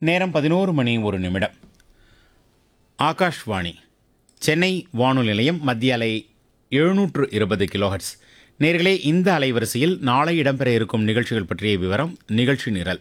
நேரம் பதினோரு மணி ஒரு நிமிடம் ஆகாஷ்வாணி சென்னை வானொலி நிலையம் மத்திய அலை எழுநூற்று இருபது கிலோஹெட்ஸ் நேர்களே இந்த அலைவரிசையில் நாளை இடம்பெற இருக்கும் நிகழ்ச்சிகள் பற்றிய விவரம் நிகழ்ச்சி நிரல்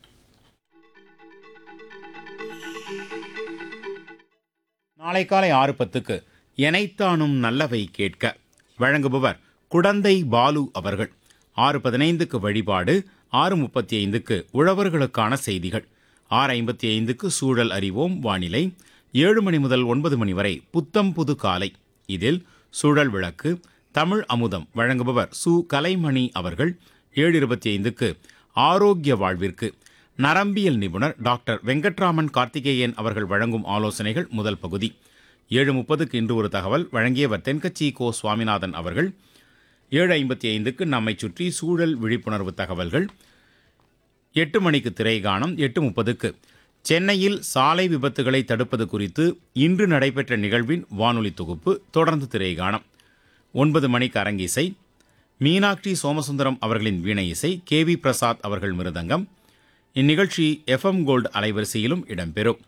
நாளை காலை ஆறு பத்துக்கு எனைத்தானும் நல்லவை கேட்க வழங்குபவர் குடந்தை பாலு அவர்கள் ஆறு பதினைந்துக்கு வழிபாடு ஆறு முப்பத்தி ஐந்துக்கு உழவர்களுக்கான செய்திகள் ஆறு ஐம்பத்தி ஐந்துக்கு சூழல் அறிவோம் வானிலை ஏழு மணி முதல் ஒன்பது மணி வரை புத்தம் புது காலை இதில் சூழல் விளக்கு தமிழ் அமுதம் வழங்குபவர் சு கலைமணி அவர்கள் ஏழு இருபத்தி ஐந்துக்கு ஆரோக்கிய வாழ்விற்கு நரம்பியல் நிபுணர் டாக்டர் வெங்கட்ராமன் கார்த்திகேயன் அவர்கள் வழங்கும் ஆலோசனைகள் முதல் பகுதி ஏழு முப்பதுக்கு இன்று ஒரு தகவல் வழங்கியவர் தென்கட்சி கோ சுவாமிநாதன் அவர்கள் ஏழு ஐம்பத்தி ஐந்துக்கு நம்மை சுற்றி சூழல் விழிப்புணர்வு தகவல்கள் எட்டு மணிக்கு திரைகாணம் எட்டு முப்பதுக்கு சென்னையில் சாலை விபத்துகளை தடுப்பது குறித்து இன்று நடைபெற்ற நிகழ்வின் வானொலி தொகுப்பு தொடர்ந்து திரைகாணம் ஒன்பது மணிக்கு அரங்கிசை மீனாட்சி சோமசுந்தரம் அவர்களின் வீணை இசை கே வி பிரசாத் அவர்கள் மிருதங்கம் இந்நிகழ்ச்சி எஃப்எம் கோல்டு அலைவரிசையிலும் இடம்பெறும்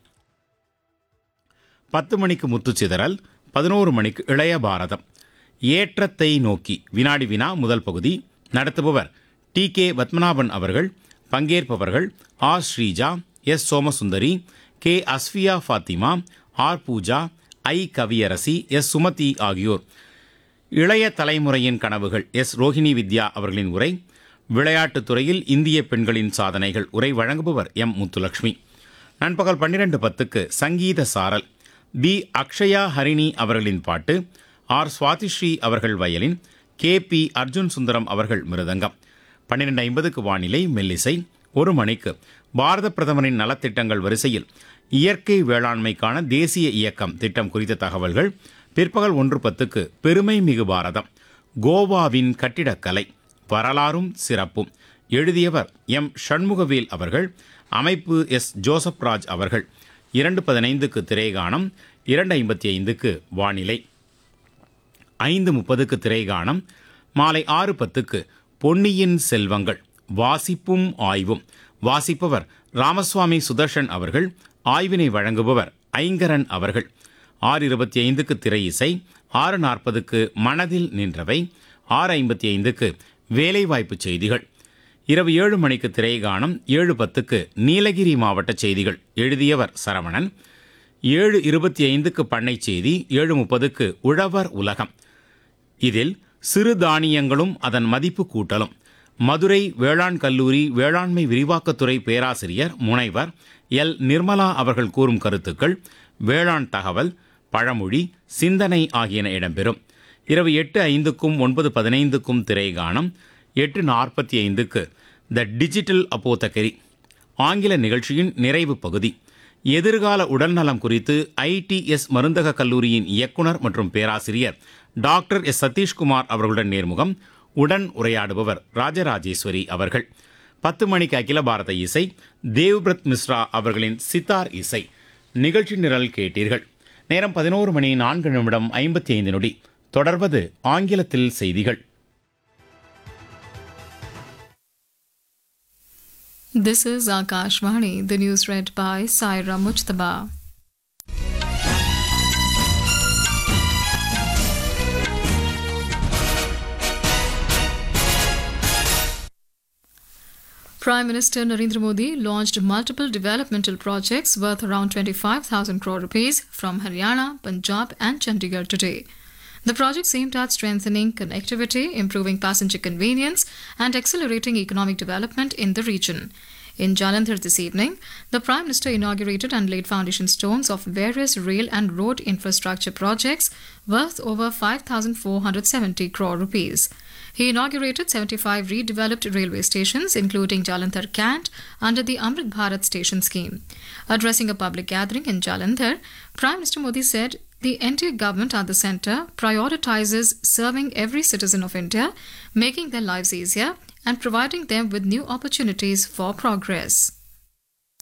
பத்து மணிக்கு முத்துச்சிதறல் பதினோரு மணிக்கு இளைய பாரதம் ஏற்றத்தை நோக்கி வினாடி வினா முதல் பகுதி நடத்துபவர் டி கே பத்மநாபன் அவர்கள் பங்கேற்பவர்கள் R Sreeja S Somasundari K Asfiya Fathima R Pooja I Kaviyarasi S Sumathi ஆகியோர் இளைய தலைமுறையின் கனவுகள் எஸ் ரோஹிணி வித்யா அவர்களின் உரை விளையாட்டுத் துறையில் இந்திய பெண்களின் சாதனைகள் உரை வழங்குபவர் எம் முத்துலட்சுமி நண்பகல் பன்னிரண்டு பத்துக்கு சங்கீத சாரல் பி அக்ஷயா ஹரிணி அவர்களின் பாட்டு ஆர் சுவாதிஸ்ரீ அவர்கள் violin K P Arjun Sundaram அவர்கள் மிருதங்கம் பன்னிரெண்டு ஐம்பதுக்கு வானிலை மெல்லிசை ஒரு மணிக்கு பாரத பிரதமரின் நலத்திட்டங்கள் வரிசையில் இயற்கை வேளாண்மைக்கான தேசிய இயக்கம் திட்டம் குறித்த தகவல்கள் பிற்பகல் ஒன்று பத்துக்கு பெருமை மிகு பாரதம் கோவாவின் கட்டிடக்கலை வரலாறும் சிறப்பும் எழுதியவர் எம் ஷண்முகவேல் அவர்கள் அமைப்பு எஸ் ஜோசப் ராஜ் அவர்கள் இரண்டு பதினைந்துக்கு திரைகாணம் இரண்டு ஐம்பத்தி ஐந்துக்கு வானிலை ஐந்து முப்பதுக்கு திரைகாணம் மாலை ஆறு பத்துக்கு பொன்னியின் செல்வங்கள் வாசிப்பும் ஆய்வும் வாசிப்பவர் ராமசுவாமி சுதர்ஷன் அவர்கள் ஆய்வினை வழங்குபவர் ஐங்கரன் அவர்கள் ஆறு இருபத்தி ஐந்துக்கு திரை இசை ஆறு நாற்பதுக்கு மனதில் நின்றவை ஆறு ஐம்பத்தி ஐந்துக்கு வேலைவாய்ப்பு செய்திகள் இரவு ஏழு மணிக்கு திரைகாணம் ஏழு பத்துக்கு நீலகிரி மாவட்ட செய்திகள் எழுதியவர் சரவணன் ஏழு இருபத்தி ஐந்துக்கு பண்ணை செய்தி ஏழு முப்பதுக்கு உழவர் உலகம் இதில் சிறு தானியங்களும் அதன் மதிப்பு கூட்டலும் மதுரை வேளாண் கல்லூரி வேளாண்மை விரிவாக்கத்துறை பேராசிரியர் முனைவர் எல் நிர்மலா அவர்கள் கூறும் கருத்துக்கள் வேளாண் தகவல் பழமொழி சிந்தனை ஆகியன இடம்பெறும் இரவு எட்டு ஐந்துக்கும் ஒன்பது பதினைந்துக்கும் திரைகாணம் எட்டு நாற்பத்தி ஐந்துக்கு த டிஜிட்டல் அப்போத்தகரி ஆங்கில நிகழ்ச்சியின் நிறைவு பகுதி எதிர்கால உடல்நலம் குறித்து ஐடிஎஸ் மருந்தக கல்லூரியின் இயக்குனர் மற்றும் பேராசிரியர் டாக்டர் எஸ் சதீஷ்குமார் அவர்களுடன் நேர்முகம் உடன் உரையாடுபவர் ராஜராஜேஸ்வரி அவர்கள் பத்து மணிக்கு அகில பாரத இசை தேவ்பிரத் மிஸ்ரா அவர்களின் சித்தார் இசை நிகழ்ச்சி நிரல் கேட்டீர்கள் நேரம் பதினோரு மணி நான்கு நிமிடம் ஐம்பத்தி ஐந்து நொடி தொடர்வது ஆங்கிலத்தில் செய்திகள் This is Akashvani, the news read by Saira Mujtaba. Prime Minister Narendra Modi launched multiple developmental projects worth around 25,000 crore rupees from Haryana, Punjab, and Chandigarh today. The projects aimed at strengthening connectivity, improving passenger convenience, and accelerating economic development in the region. In Jalandhar this evening, the Prime Minister inaugurated and laid foundation stones of various rail and road infrastructure projects worth over 5,470 crore rupees. He inaugurated 75 redeveloped railway stations, including Jalandhar Cant, under the Amrit Bharat station scheme. Addressing a public gathering in Jalandhar, Prime Minister Modi said the NDA government at the centre prioritizes serving every citizen of India, making their lives easier, and providing them with new opportunities for progress.